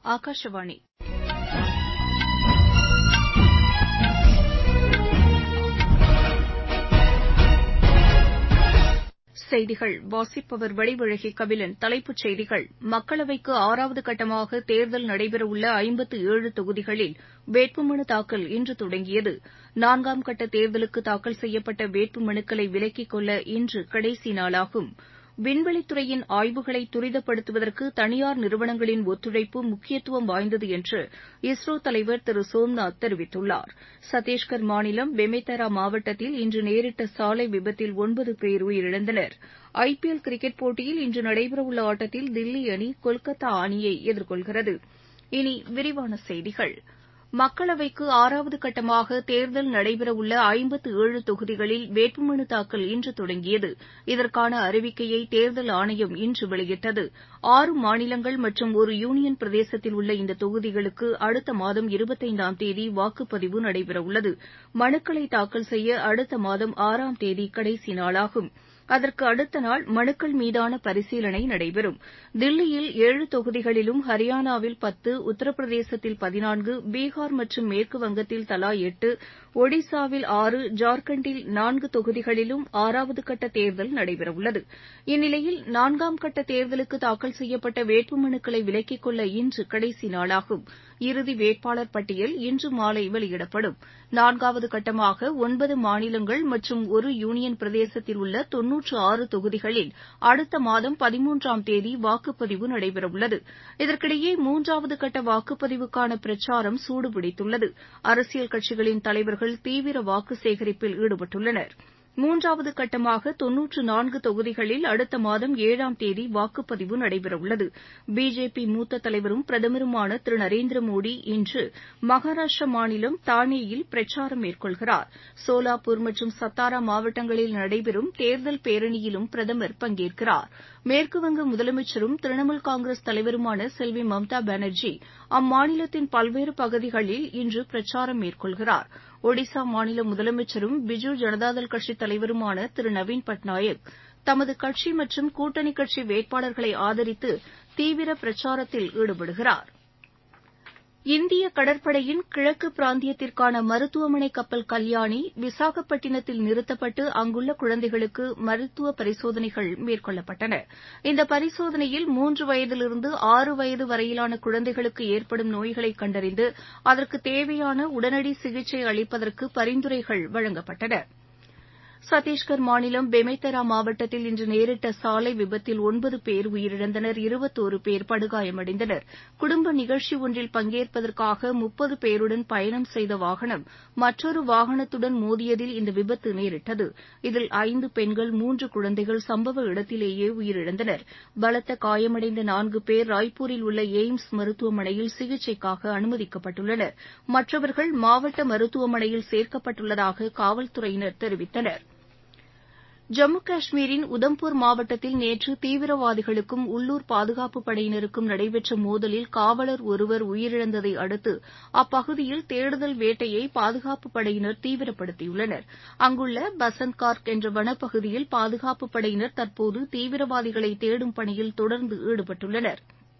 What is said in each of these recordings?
ஆகாஷவாணி செய்திகள் வாசிப்பவர் வடிவழகி கபிலன் தலைப்புச் செய்திகள் மக்களவைக்கு ஆறாவது கட்டமாக தேர்தல் நடைபெறவுள்ள ஐம்பத்து ஏழு தொகுதிகளில் வேட்புமனு தாக்கல் இன்று தொடங்கியது நான்காம் கட்ட தேர்தலுக்கு தாக்கல் செய்யப்பட்ட வேட்புமனுக்களை விலக்கிக் கொள்ள இன்று கடைசி நாளாகும் விண்வெளித்துறையின் ஆய்வுகளை துரிதப்படுத்துவதற்கு தனியார் நிறுவனங்களின் ஒத்துழைப்பு முக்கியத்துவம் வாய்ந்தது என்று இஸ்ரோ தலைவர் திரு சோம்நாத் தெரிவித்துள்ளார் சத்தீஸ்கர் மாநிலம் பெமேதரா மாவட்டத்தில் இன்று நேரிட்ட சாலை விபத்தில் ஒன்பது பேர் உயிரிழந்தனர் ஐ பி எல் கிரிக்கெட் போட்டியில் இன்று நடைபெறவுள்ள ஆட்டத்தில் தில்லி அணி கொல்கத்தா அணியை எதிர்கொள்கிறது இனி விரிவான செய்திகள் மக்களவைக்கு ஆறாவது கட்டமாக தேர்தல் நடைபெறவுள்ள ஐம்பத்து ஏழு தொகுதிகளில் வேட்புமனு தாக்கல் இன்று தொடங்கியது இதற்கான அறிவிக்கையை தேர்தல் ஆணையம் இன்று வெளியிட்டது ஆறு மாநிலங்கள் மற்றும் ஒரு யூனியன் பிரதேசத்தில் உள்ள இந்த தொகுதிகளுக்கு அடுத்த மாதம் இருபத்தைந்தாம் தேதி வாக்குப்பதிவு நடைபெறவுள்ளது மனுக்களை தாக்கல் செய்ய அடுத்த மாதம் ஆறாம் தேதி கடைசி நாளாகும் அதற்கு அடுத்த நாள் மனுக்கள் மீதான பரிசீலனை நடைபெறும் தில்லியில் ஏழு தொகுதிகளிலும் ஹரியானாவில் பத்து உத்தரப்பிரதேசத்தில் பதினான்கு பீகார் மற்றும் மேற்குவங்கத்தில் தலா எட்டு ஒடிசாவில் ஆறு ஜார்க்கண்டில் நான்கு தொகுதிகளிலும் ஆறாவது கட்ட தேர்தல் நடைபெறவுள்ளது இந்நிலையில் நான்காம் கட்ட தேர்தலுக்கு தாக்கல் செய்யப்பட்ட வேட்புமனுக்களை விலக்கிக் கொள்ள இன்று கடைசி நாளாகும் இறுதி வேட்பாளர் பட்டியல் இன்று மாலை வெளியிடப்படும் நான்காவது கட்டமாக ஒன்பது மாநிலங்கள் மற்றும் ஒரு யூனியன் பிரதேசத்தில் உள்ள தொன்னூற்று ஆறு தொகுதிகளில் அடுத்த மாதம் பதிமூன்றாம் தேதி வாக்குப்பதிவு நடைபெறவுள்ளது இதற்கிடையே மூன்றாவது கட்ட வாக்குப்பதிவுக்கான பிரச்சாரம் சூடுபிடித்துள்ளது அரசியல் கட்சிகளின் தலைவர்கள் தீவிர வாக்கு சேகரிப்பில் ஈடுபட்டுள்ளனா் மூன்றாவது கட்டமாக தொன்னூற்று நான்கு தொகுதிகளில் அடுத்த மாதம் ஏழாம் தேதி வாக்குப்பதிவு நடைபெறவுள்ளது பிஜேபி மூத்த தலைவரும் பிரதமருமான திரு நரேந்திர மோடி இன்று மகாராஷ்டிரா மாநிலம் தானேயில் பிரச்சாரம் மேற்கொள்கிறார் சோலாப்பூர் மற்றும் சத்தாரா மாவட்டங்களில் நடைபெறும் தேர்தல் பேரணியிலும் பிரதமர் பங்கேற்கிறார் மேற்குவங்க முதலமைச்சரும் திரிணாமுல் காங்கிரஸ் தலைவருமான செல்வி மம்தா பானர்ஜி அம்மாநிலத்தின் பல்வேறு பகுதிகளில் இன்று பிரச்சாரம் மேற்கொள்கிறார் ஒடிசா மாநில முதலமைச்சரும் பிஜு ஜனதாதள் கட்சித் தலைவருமான திரு நவீன் பட்நாயக் தமது கட்சி மற்றும் கூட்டணி கட்சி வேட்பாளர்களை ஆதரித்து தீவிர பிரச்சாரத்தில் ஈடுபடுகிறார் இந்திய கடற்படையின் கிழக்கு பிராந்தியத்திற்கான மருத்துவமனை கப்பல் கல்யாணி விசாகப்பட்டினத்தில் நிறுத்தப்பட்டு அங்குள்ள குழந்தைகளுக்கு மருத்துவ பரிசோதனைகள் மேற்கொள்ளப்பட்டன இந்த பரிசோதனையில் மூன்று வயதிலிருந்து ஆறு வயது வரையிலான குழந்தைகளுக்கு ஏற்படும் நோய்களை கண்டறிந்து அதற்கு தேவையான உடனடி சிகிச்சை அளிப்பதற்கு பரிந்துரைகள் வழங்கப்பட்டன சத்தீஸ்கர் மாநிலம் பெமேதரா மாவட்டத்தில் இன்று நேரிட்ட சாலை விபத்தில் ஒன்பது பேர் உயிரிழந்தனர் இருபத்தோரு பேர் படுகாயமடைந்தனர் குடும்ப நிகழ்ச்சி ஒன்றில் பங்கேற்பதற்காக முப்பது பேருடன் பயணம் செய்த வாகனம் மற்றொரு வாகனத்துடன் மோதியதில் இந்த விபத்து நேரிட்டது இதில் ஐந்து பெண்கள் மூன்று குழந்தைகள் சம்பவ இடத்திலேயே உயிரிழந்தனர் பலத்த காயமடைந்த நான்கு பேர் ராய்ப்பூரில் உள்ள எய்ம்ஸ் மருத்துவமனையில் சிகிச்சைக்காக அனுமதிக்கப்பட்டுள்ளனர் மற்றவர்கள் மாவட்ட மருத்துவமனையில் சேர்க்கப்பட்டுள்ளதாக காவல்துறையினர் தெரிவித்தனா் ஜம்மு காஷ்மீரின் உதம்பூர் மாவட்டத்தில் நேற்று தீவிரவாதிகளுக்கும் உள்ளூர் பாதுகாப்புப் படையினருக்கும் நடைபெற்ற மோதலில் காவலர் ஒருவர் உயிரிழந்ததை அடுத்து அப்பகுதியில் தேடுதல் வேட்டையை பாதுகாப்புப் படையினர் தீவிரப்படுத்தியுள்ளனர் அங்குள்ள பசந்த்கார்க் என்ற வனப்பகுதியில் பாதுகாப்புப் படையினர் தற்போது தீவிரவாதிகளை தேடும் பணியில் தொடர்ந்து ஈடுபட்டுள்ளனா்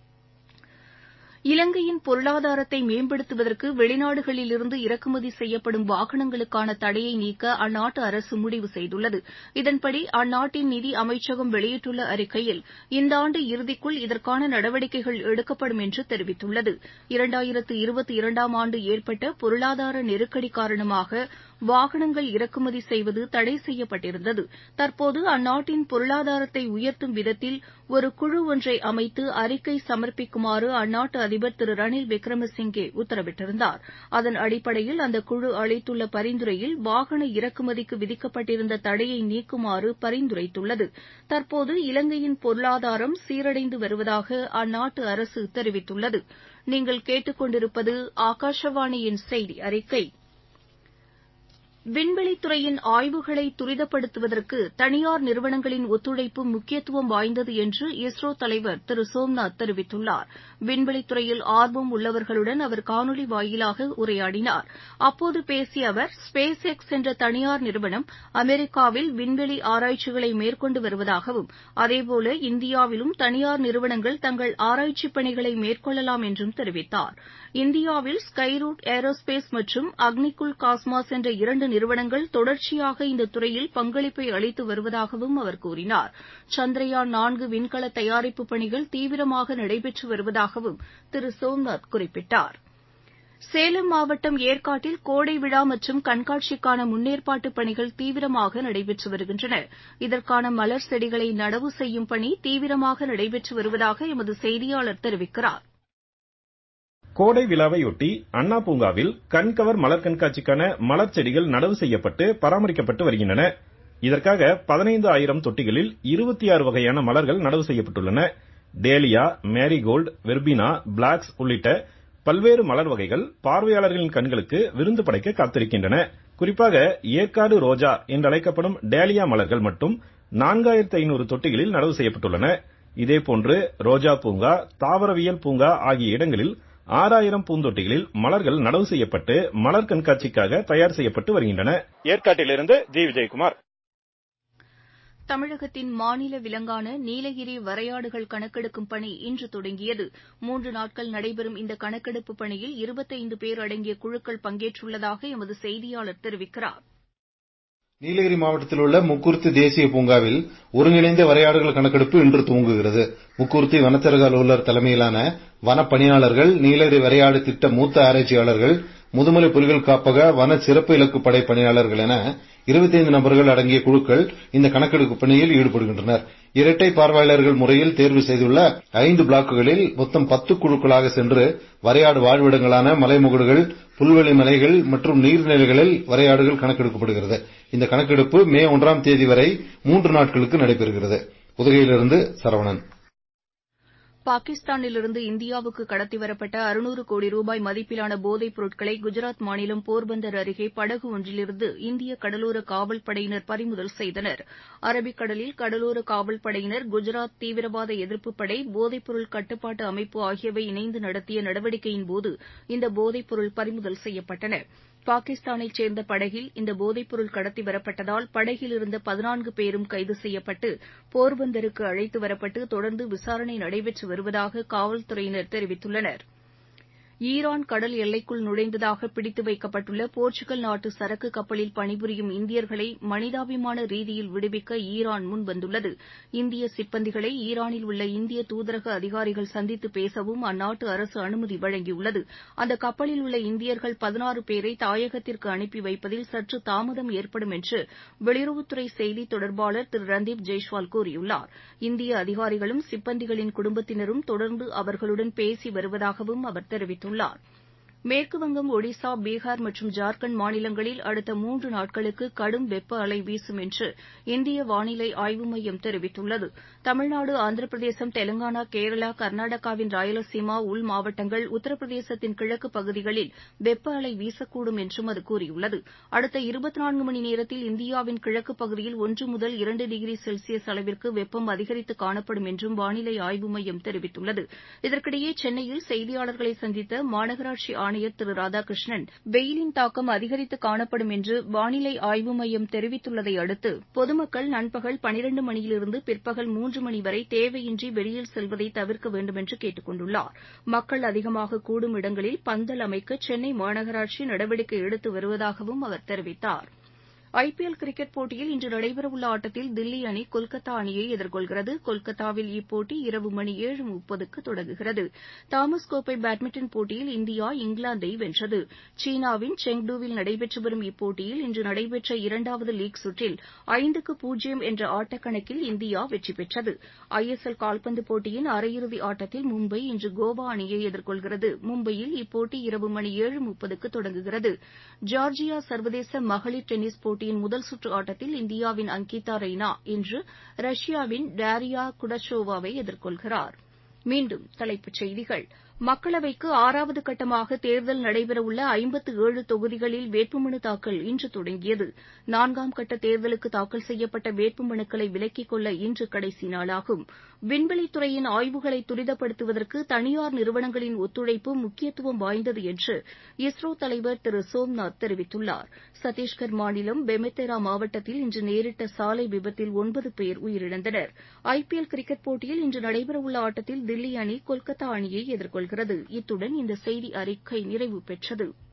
இலங்கையின் பொருளாதாரத்தை மேம்படுத்துவதற்கு வெளிநாடுகளிலிருந்து இறக்குமதி செய்யப்படும் வாகனங்களுக்கான தடையை நீக்க அந்நாட்டு அரசு முடிவு செய்துள்ளது இதன்படி அந்நாட்டின் நிதி அமைச்சகம் வெளியிட்டுள்ள அறிக்கையில் இந்த ஆண்டு இறுதிக்குள் இதற்கான நடவடிக்கைகள் எடுக்கப்படும் என்று தெரிவித்துள்ளது இரண்டாயிரத்து இருபத்தி இரண்டாம் ஆண்டு ஏற்பட்ட பொருளாதார நெருக்கடி காரணமாக வாகனங்கள் இறக்குமதி செய்வது தடை செய்யப்பட்டிருந்தது தற்போது அந்நாட்டின் பொருளாதாரத்தை உயர்த்தும் விதத்தில் ஒரு குழு ஒன்றை அமைத்து அறிக்கை சமர்ப்பிக்குமாறு அந்நாட்டு அதிபர் திரு ரணில் விக்ரமசிங்கே உத்தரவிட்டிருந்தார் அதன் அடிப்படையில் அந்த குழு அளித்துள்ள பரிந்துரையில் வாகன இறக்குமதிக்கு விதிக்கப்பட்டிருந்த தடையை நீக்குமாறு பரிந்துரைத்துள்ளது தற்போது இலங்கையின் பொருளாதாரம் சீரடைந்து வருவதாக அந்நாட்டு அரசு தெரிவித்துள்ளது நீங்கள் கேட்டுக்கொண்டிருப்பது ஆகாஷவாணியின் செய்தி அறிக்கை விண்வெளித்துறையின் ஆய்வுகளை துரிதப்படுத்துவதற்கு தனியார் நிறுவனங்களின் ஒத்துழைப்பு முக்கியத்துவம் வாய்ந்தது என்று இஸ்ரோ தலைவர் திரு சோம்நாத் தெரிவித்துள்ளார் விண்வெளித்துறையில் ஆர்வம் உள்ளவர்களுடன் அவர் காணொலி வாயிலாக உரையாடினார் அப்போது பேசிய அவர் ஸ்பேஸ் எக்ஸ் என்ற தனியார் நிறுவனம் அமெரிக்காவில் விண்வெளி ஆராய்ச்சிகளை மேற்கொண்டு வருவதாகவும் அதேபோல இந்தியாவிலும் தனியார் நிறுவனங்கள் தங்கள் ஆராய்ச்சிப் பணிகளை மேற்கொள்ளலாம் என்றும் தெரிவித்தார் இந்தியாவில் ஸ்கைரூட் ஏரோஸ்பேஸ் மற்றும் அக்னிகுல் காஸ்மாஸ் என்ற இரண்டு நிறுவனங்கள் தொடர்ச்சியாக இந்த துறையில் பங்களிப்பை அளித்து வருவதாகவும் அவர் கூறினார் சந்திரயான் நான்கு விண்கல தயாரிப்பு பணிகள் தீவிரமாக நடைபெற்று வருவதாகவும் திரு சோம்நாத் குறிப்பிட்டார் சேலம் மாவட்டம் ஏற்காட்டில் கோடை விழா மற்றும் கண்காட்சிக்கான முன்னேற்பாட்டு பணிகள் தீவிரமாக நடைபெற்று வருகின்றன இதற்கான மலர் செடிகளை நடவு செய்யும் பணி தீவிரமாக நடைபெற்று வருவதாக எமது செய்தியாளர் தெரிவிக்கிறார் கோடை விழாவையொட்டி அண்ணா பூங்காவில் கண்கவர் மலர் கண்காட்சிக்கான மலர் செடிகள் நடவு செய்யப்பட்டு பராமரிக்கப்பட்டு வருகின்றன இதற்காக பதினைந்து ஆயிரம் தொட்டிகளில் இருபத்தி ஆறு வகையான மலர்கள் நடவு செய்யப்பட்டுள்ளன டேலியா மேரிகோல்டு வெர்பினா பிளாக்ஸ் உள்ளிட்ட பல்வேறு மலர் வகைகள் பார்வையாளர்களின் கண்களுக்கு விருந்து படைக்க காத்திருக்கின்றன குறிப்பாக ஏற்காடு ரோஜா என்றழைக்கப்படும் டேலியா மலர்கள் மட்டும் நான்காயிரத்து ஐநூறு தொட்டிகளில் நடவு செய்யப்பட்டுள்ளன இதேபோன்று ரோஜா பூங்கா தாவரவியல் பூங்கா ஆகிய இடங்களில் ஆறாயிரம் பூந்தொட்டிகளில் மலர்கள் நடவு செய்யப்பட்டு மலர் கண்காட்சிக்காக தயார் செய்யப்பட்டு வருகின்றன ஏற்காட்டிலிருந்து ஜி விஜயகுமார் தமிழகத்தின் மாநில விலங்கான நீலகிரி வரையாடுகள் கணக்கெடுக்கும் பணி இன்று தொடங்கியது மூன்று நாட்கள் நடைபெறும் இந்த கணக்கெடுப்பு பணியில் இருபத்தைந்து பேர் அடங்கிய குழுக்கள் பங்கேற்றுள்ளதாக எமது செய்தியாளர் தெரிவிக்கிறார் நீலகிரி மாவட்டத்தில் உள்ள முக்குர்த்தி தேசிய பூங்காவில் ஒருங்கிணைந்த வரையாடுகள் கணக்கெடுப்பு இன்று துவங்குகிறது முக்குர்த்தி வனச்சரக அலுவலர் தலைமையிலான வனப்பணியாளர்கள் நீலகிரி வரையாடு திட்ட மூத்த ஆராய்ச்சியாளர்கள் முதுமலை புலிகள் காப்பக வன சிறப்பு இலக்கு படை பணியாளர்கள் என இருபத்தைந்து நபர்கள் அடங்கிய குழுக்கள் இந்த கணக்கெடுப்பு பணியில் ஈடுபடுகின்றனர் இரட்டை பார்வையாளர்கள் முறையில் தேர்வு செய்துள்ள ஐந்து பிளாக்குகளில் மொத்தம் பத்து குழுக்களாக சென்று வரையாடு வாழ்விடங்களான மலைமுகடுகள் புல்வெளி மலைகள் மற்றும் நீர்நிலைகளில் வரையாடுகள் கணக்கெடுக்கப்படுகிறது இந்த கணக்கெடுப்பு மே ஒன்றாம் தேதி வரை மூன்று நாட்களுக்கு நடைபெறுகிறது உதகையிலிருந்து சரவணன் பாகிஸ்தானிலிருந்து இந்தியாவுக்கு கடத்தி வரப்பட்ட அறுநூறு கோடி ரூபாய் மதிப்பிலான போதைப் பொருட்களை குஜராத் மாநிலம் போர்பந்தர் அருகே படகு ஒன்றிலிருந்து இந்திய கடலோர காவல் படையினர் பறிமுதல் செய்தனர் அரபிக்கடலில் கடலோர காவல் படையினர் குஜராத் தீவிரவாத எதிர்ப்புப் படை போதைப்பொருள் கட்டுப்பாட்டு அமைப்பு ஆகியவை இணைந்து நடத்திய நடவடிக்கையின்போது இந்த போதைப் பொருள் பறிமுதல் செய்யப்பட்டன பாகிஸ்தானைச் சேர்ந்த படகில் இந்த போதைப்பொருள் கடத்தி வரப்பட்டதால் படகில் இருந்த பதினான்கு பேரும் கைது செய்யப்பட்டு போர்பந்தருக்கு அழைத்து வரப்பட்டு தொடர்ந்து விசாரணை நடைபெற்று வருவதாக காவல்துறையினர் தெரிவித்துள்ளனர் ஈரான் கடல் எல்லைக்குள் நுழைந்ததாக பிடித்து வைக்கப்பட்டுள்ள போர்ச்சுகல் நாட்டு சரக்கு கப்பலில் பணிபுரியும் இந்தியர்களை மனிதாபிமான ரீதியில் விடுவிக்க ஈரான் முன்வந்துள்ளது இந்திய சிப்பந்திகளை ஈரானில் உள்ள இந்திய தூதரக அதிகாரிகள் சந்தித்து பேசவும் அந்நாட்டு அரசு அனுமதி வழங்கியுள்ளது அந்த கப்பலில் உள்ள இந்தியர்கள் பதினாறு பேரை தாயகத்திற்கு அனுப்பி வைப்பதில் சற்று தாமதம் ஏற்படும் என்று வெளியுறவுத்துறை செய்தி தொடர்பாளர் திரு ரந்தீப் ஜெய்ஸ்வால் கூறியுள்ளார் இந்திய அதிகாரிகளும் சிப்பந்திகளின் குடும்பத்தினரும் தொடர்ந்து அவர்களுடன் பேசி வருவதாகவும் அவர் தெரிவித்துள்ளார் மேற்குவங்கம் ஒடிசா பீகார் மற்றும் ஜார்க்கண்ட் மாநிலங்களில் அடுத்த மூன்று நாட்களுக்கு கடும் வெப்ப அலை வீசும் என்று இந்திய வானிலை ஆய்வு மையம் தெரிவித்துள்ளது தமிழ்நாடு ஆந்திர பிரதேசம் தெலங்கானா கேரளா கர்நாடகாவின் ராயலசீமா உள் மாவட்டங்கள் உத்தரப்பிரதேசத்தின் கிழக்கு பகுதிகளில் வெப்ப அலை வீசக்கூடும் என்றும் அது கூறியுள்ளது அடுத்த இருபத்தி நான்கு மணி நேரத்தில் இந்தியாவின் கிழக்கு பகுதியில் ஒன்று முதல் இரண்டு டிகிரி செல்சியஸ் அளவிற்கு வெப்பம் அதிகரித்து காணப்படும் என்றும் வானிலை ஆய்வு மையம் தெரிவித்துள்ளது இதற்கிடையே சென்னையில் செய்தியாளர்களை சந்தித்த மாநகராட்சி ஆணையர் திரு ராதாகிருஷ்ணன் வெயிலின் தாக்கம் அதிகரித்து காணப்படும் என்று வானிலை ஆய்வு மையம் தெரிவித்துள்ளதை அடுத்து பொதுமக்கள் நண்பகல் பனிரண்டு மணியிலிருந்து பிற்பகல் மூன்று மணி வரை தேவையின்றி வெளியில் செல்வதை தவிர்க்க வேண்டுமென்று கேட்டுக் கொண்டுள்ளார் மக்கள் அதிகமாக கூடும் இடங்களில் பந்தல் அமைக்க சென்னை மாநகராட்சி நடவடிக்கை எடுத்து வருவதாகவும் அவர் தெரிவித்தார் ஐபிஎல் கிரிக்கெட் போட்டியில் இன்று நடைபெறவுள்ள ஆட்டத்தில் தில்லி அணி கொல்கத்தா அணியை எதிர்கொள்கிறது கொல்கத்தாவில் இப்போட்டி இரவு மணி ஏழு முப்பதுக்கு தொடங்குகிறது தாமஸ் கோப்பை பேட்மிண்டன் போட்டியில் இந்தியா இங்கிலாந்தை வென்றது சீனாவின் செங்டூவில் நடைபெற்று வரும் இப்போட்டியில் இன்று நடைபெற்ற இரண்டாவது லீக் சுற்றில் ஐந்துக்கு பூஜ்ஜியம் என்ற ஆட்டக்கணக்கில் இந்தியா வெற்றி பெற்றது ஐஎஸ்எல் கால்பந்து போட்டியின் அரையிறுதி ஆட்டத்தில் மும்பை இன்று கோவா அணியை எதிர்கொள்கிறது மும்பையில் இப்போட்டி இரவு மணி ஏழு முப்பதுக்கு தொடங்குகிறது ஜார்ஜியா சர்வதேச மகளிர் டென்னிஸ் போட்டி போட்டியின் முதல் சுற்று ஆட்டத்தில் இந்தியாவின் அங்கிதா ரெய்னா இன்று ரஷ்யாவின் டாரியா குடசோவாவை எதிர்கொள்கிறார் மீண்டும் தலைப்புச் செய்திகள் மக்களவைக்கு ஆறாவது கட்டமாக தேர்தல் நடைபெறவுள்ள ஐம்பத்து ஏழு தொகுதிகளில் வேட்புமனு தாக்கல் இன்று தொடங்கியது நான்காம் கட்ட தேர்தலுக்கு தாக்கல் செய்யப்பட்ட வேட்புமனுக்களை விலக்கிக் கொள்ள இன்று கடைசி நாளாகும் விண்வெளித்துறையின் ஆய்வுகளை துரிதப்படுத்துவதற்கு தனியார் நிறுவனங்களின் ஒத்துழைப்பு முக்கியத்துவம் வாய்ந்தது என்று இஸ்ரோ தலைவர் திரு சோம்நாத் தெரிவித்துள்ளார் சத்தீஸ்கர் மாநிலம் பெமெதேரா மாவட்டத்தில் இன்று நேரிட்ட சாலை விபத்தில் ஒன்பது பேர் உயிரிழந்தனர் ஐபிஎல் கிரிக்கெட் போட்டியில் இன்று நடைபெறவுள்ள ஆட்டத்தில் தில்லி அணி கொல்கத்தா அணியை எதிர்கொள்கிறது இத்துடன் இந்த செய்தி அறிக்கை நிறைவு பெற்றது